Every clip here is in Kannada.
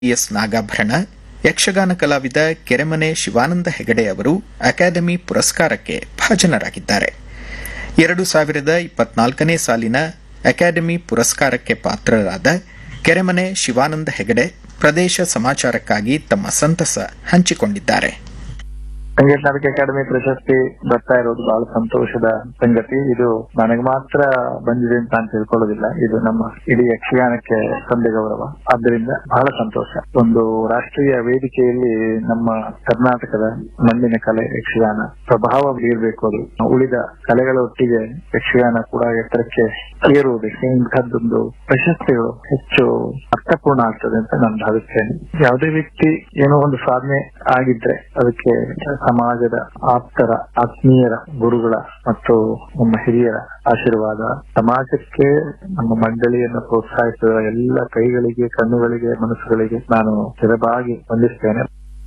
ಎಸ್ ನಾಗಾಭರಣ ಯಕ್ಷಗಾನ ಕಲಾವಿದ ಕೆರೆಮನೆ ಶಿವಾನಂದ ಹೆಗಡೆ ಅವರು ಅಕಾಡೆಮಿ ಪುರಸ್ಕಾರಕ್ಕೆ ಭಾಜನರಾಗಿದ್ದಾರೆ ಎರಡು ಸಾವಿರದ ಇಪ್ಪತ್ನಾಲ್ಕನೇ ಸಾಲಿನ ಅಕಾಡೆಮಿ ಪುರಸ್ಕಾರಕ್ಕೆ ಪಾತ್ರರಾದ ಕೆರೆಮನೆ ಶಿವಾನಂದ ಹೆಗಡೆ ಪ್ರದೇಶ ಸಮಾಚಾರಕ್ಕಾಗಿ ತಮ್ಮ ಸಂತಸ ಹಂಚಿಕೊಂಡಿದ್ದಾರೆ ಸಂಗೀತ ನಾಟಕ ಅಕಾಡೆಮಿ ಪ್ರಶಸ್ತಿ ಬರ್ತಾ ಇರೋದು ಬಹಳ ಸಂತೋಷದ ಸಂಗತಿ ಇದು ನನಗೆ ಮಾತ್ರ ಬಂದಿದೆ ಅಂತ ನಾನು ತಿಳ್ಕೊಳ್ಳೋದಿಲ್ಲ ಇದು ನಮ್ಮ ಇಡೀ ಯಕ್ಷಗಾನಕ್ಕೆ ಸಂದೆ ಗೌರವ ಆದ್ದರಿಂದ ಬಹಳ ಸಂತೋಷ ಒಂದು ರಾಷ್ಟ್ರೀಯ ವೇದಿಕೆಯಲ್ಲಿ ನಮ್ಮ ಕರ್ನಾಟಕದ ಮಣ್ಣಿನ ಕಲೆ ಯಕ್ಷಗಾನ ಪ್ರಭಾವ ಬೀರಬೇಕು ಅದು ಉಳಿದ ಕಲೆಗಳ ಒಟ್ಟಿಗೆ ಯಕ್ಷಗಾನ ಕೂಡ ಎತ್ತರಕ್ಕೆ ಏರುವುದಕ್ಕೆ ಇಂಥದ್ದೊಂದು ಪ್ರಶಸ್ತಿಗಳು ಹೆಚ್ಚು ಅರ್ಥಪೂರ್ಣ ಆಗ್ತದೆ ಅಂತ ನಾನು ಭಾವಿಸ್ತೇನೆ ಯಾವುದೇ ವ್ಯಕ್ತಿ ಏನೋ ಒಂದು ಸಾಧನೆ ಆಗಿದ್ರೆ ಅದಕ್ಕೆ ಸಮಾಜದ ಆಪ್ತರ ಆತ್ಮೀಯರ ಗುರುಗಳ ಮತ್ತು ನಮ್ಮ ಹಿರಿಯರ ಆಶೀರ್ವಾದ ಸಮಾಜಕ್ಕೆ ನಮ್ಮ ಮಂಡಳಿಯನ್ನು ಪ್ರೋತ್ಸಾಹಿಸುವ ಎಲ್ಲ ಕೈಗಳಿಗೆ ಕಣ್ಣುಗಳಿಗೆ ಮನಸ್ಸುಗಳಿಗೆ ನಾನು ಚಿರಬಾಗಿ ವಂದಿಸ್ತೇನೆ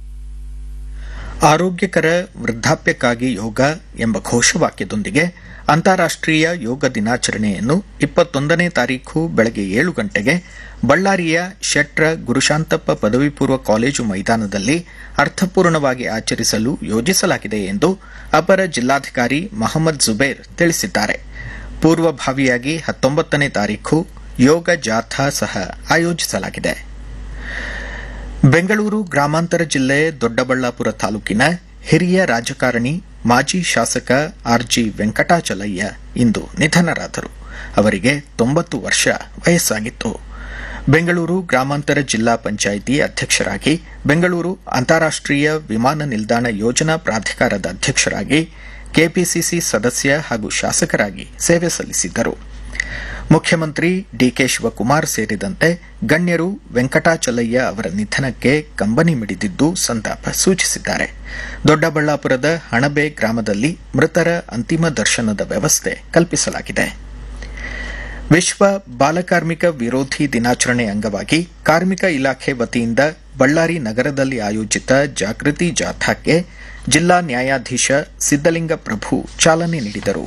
ಆರೋಗ್ಯಕರ ವೃದ್ಧಾಪ್ಯಕ್ಕಾಗಿ ಯೋಗ ಎಂಬ ಘೋಷವಾಕ್ಯದೊಂದಿಗೆ ಅಂತಾರಾಷ್ಟೀಯ ಯೋಗ ದಿನಾಚರಣೆಯನ್ನು ಇಪ್ಪತ್ತೊಂದನೇ ತಾರೀಖು ಬೆಳಗ್ಗೆ ಏಳು ಗಂಟೆಗೆ ಬಳ್ಳಾರಿಯ ಶೆಟ್ರ ಗುರುಶಾಂತಪ್ಪ ಪದವಿ ಪೂರ್ವ ಕಾಲೇಜು ಮೈದಾನದಲ್ಲಿ ಅರ್ಥಪೂರ್ಣವಾಗಿ ಆಚರಿಸಲು ಯೋಜಿಸಲಾಗಿದೆ ಎಂದು ಅಪರ ಜಿಲ್ಲಾಧಿಕಾರಿ ಮಹಮ್ಮದ್ ಜುಬೇರ್ ತಿಳಿಸಿದ್ದಾರೆ ಪೂರ್ವಭಾವಿಯಾಗಿ ಹತ್ತೊಂಬತ್ತನೇ ತಾರೀಖು ಯೋಗ ಜಾಥಾ ಸಹ ಆಯೋಜಿಸಲಾಗಿದೆ ಬೆಂಗಳೂರು ಗ್ರಾಮಾಂತರ ಜಿಲ್ಲೆ ದೊಡ್ಡಬಳ್ಳಾಪುರ ತಾಲೂಕಿನ ಹಿರಿಯ ರಾಜಕಾರಣಿ ಮಾಜಿ ಶಾಸಕ ಆರ್ಜಿ ವೆಂಕಟಾಚಲಯ್ಯ ಇಂದು ನಿಧನರಾದರು ಅವರಿಗೆ ತೊಂಬತ್ತು ವರ್ಷ ವಯಸ್ಸಾಗಿತ್ತು ಬೆಂಗಳೂರು ಗ್ರಾಮಾಂತರ ಜಿಲ್ಲಾ ಪಂಚಾಯಿತಿ ಅಧ್ಯಕ್ಷರಾಗಿ ಬೆಂಗಳೂರು ಅಂತಾರಾಷ್ಟೀಯ ವಿಮಾನ ನಿಲ್ದಾಣ ಯೋಜನಾ ಪ್ರಾಧಿಕಾರದ ಅಧ್ಯಕ್ಷರಾಗಿ ಕೆಪಿಸಿಸಿ ಸದಸ್ಯ ಹಾಗೂ ಶಾಸಕರಾಗಿ ಸೇವೆ ಸಲ್ಲಿಸಿದ್ದರು ಮುಖ್ಯಮಂತ್ರಿ ಡಿಕೆ ಶಿವಕುಮಾರ್ ಸೇರಿದಂತೆ ಗಣ್ಯರು ವೆಂಕಟಾಚಲಯ್ಯ ಅವರ ನಿಧನಕ್ಕೆ ಕಂಬನಿ ಮಿಡಿದಿದ್ದು ಸಂತಾಪ ಸೂಚಿಸಿದ್ದಾರೆ ದೊಡ್ಡಬಳ್ಳಾಪುರದ ಹಣಬೆ ಗ್ರಾಮದಲ್ಲಿ ಮೃತರ ಅಂತಿಮ ದರ್ಶನದ ವ್ಯವಸ್ಥೆ ಕಲ್ಪಿಸಲಾಗಿದೆ ವಿಶ್ವ ಬಾಲಕಾರ್ಮಿಕ ವಿರೋಧಿ ದಿನಾಚರಣೆ ಅಂಗವಾಗಿ ಕಾರ್ಮಿಕ ಇಲಾಖೆ ವತಿಯಿಂದ ಬಳ್ಳಾರಿ ನಗರದಲ್ಲಿ ಆಯೋಜಿತ ಜಾಗೃತಿ ಜಾಥಾಕ್ಕೆ ಜಿಲ್ಲಾ ನ್ಯಾಯಾಧೀಶ ಸಿದ್ದಲಿಂಗ ಪ್ರಭು ಚಾಲನೆ ನೀಡಿದರು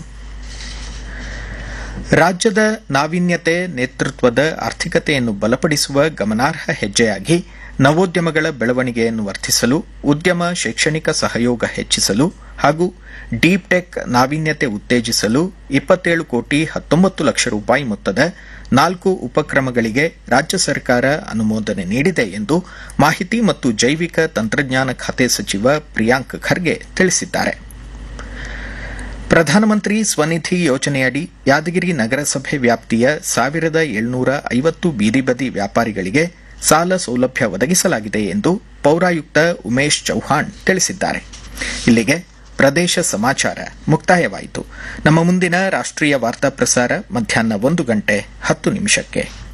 ರಾಜ್ಯದ ನಾವೀನ್ಯತೆ ನೇತೃತ್ವದ ಆರ್ಥಿಕತೆಯನ್ನು ಬಲಪಡಿಸುವ ಗಮನಾರ್ಹ ಹೆಜ್ಜೆಯಾಗಿ ನವೋದ್ಯಮಗಳ ಬೆಳವಣಿಗೆಯನ್ನು ವರ್ಧಿಸಲು ಉದ್ಯಮ ಶೈಕ್ಷಣಿಕ ಸಹಯೋಗ ಹೆಚ್ಚಿಸಲು ಹಾಗೂ ಡೀಪ್ ಟೆಕ್ ನಾವೀನ್ಯತೆ ಉತ್ತೇಜಿಸಲು ಇಪ್ಪತ್ತೇಳು ಕೋಟಿ ಹತ್ತೊಂಬತ್ತು ಲಕ್ಷ ರೂಪಾಯಿ ಮೊತ್ತದ ನಾಲ್ಕು ಉಪಕ್ರಮಗಳಿಗೆ ರಾಜ್ಯ ಸರ್ಕಾರ ಅನುಮೋದನೆ ನೀಡಿದೆ ಎಂದು ಮಾಹಿತಿ ಮತ್ತು ಜೈವಿಕ ತಂತ್ರಜ್ಞಾನ ಖಾತೆ ಸಚಿವ ಪ್ರಿಯಾಂಕ್ ಖರ್ಗೆ ತಿಳಿಸಿದ್ದಾರೆ ಪ್ರಧಾನಮಂತ್ರಿ ಸ್ವನಿಧಿ ಯೋಜನೆಯಡಿ ಯಾದಗಿರಿ ನಗರಸಭೆ ವ್ಯಾಪ್ತಿಯ ಸಾವಿರದ ಏಳ್ನೂರ ಐವತ್ತು ಬೀದಿ ಬದಿ ವ್ಯಾಪಾರಿಗಳಿಗೆ ಸಾಲ ಸೌಲಭ್ಯ ಒದಗಿಸಲಾಗಿದೆ ಎಂದು ಪೌರಾಯುಕ್ತ ಉಮೇಶ್ ಚೌಹಾಣ್ ತಿಳಿಸಿದ್ದಾರೆ ಇಲ್ಲಿಗೆ ಪ್ರದೇಶ ಸಮಾಚಾರ ಮುಕ್ತಾಯವಾಯಿತು ನಮ್ಮ ಮುಂದಿನ ರಾಷ್ಟ್ರೀಯ ವಾರ್ತಾ ಪ್ರಸಾರ ಮಧ್ಯಾಹ್ನ ಒಂದು ಗಂಟೆ ಹತ್ತು ನಿಮಿಷಕ್ಕೆ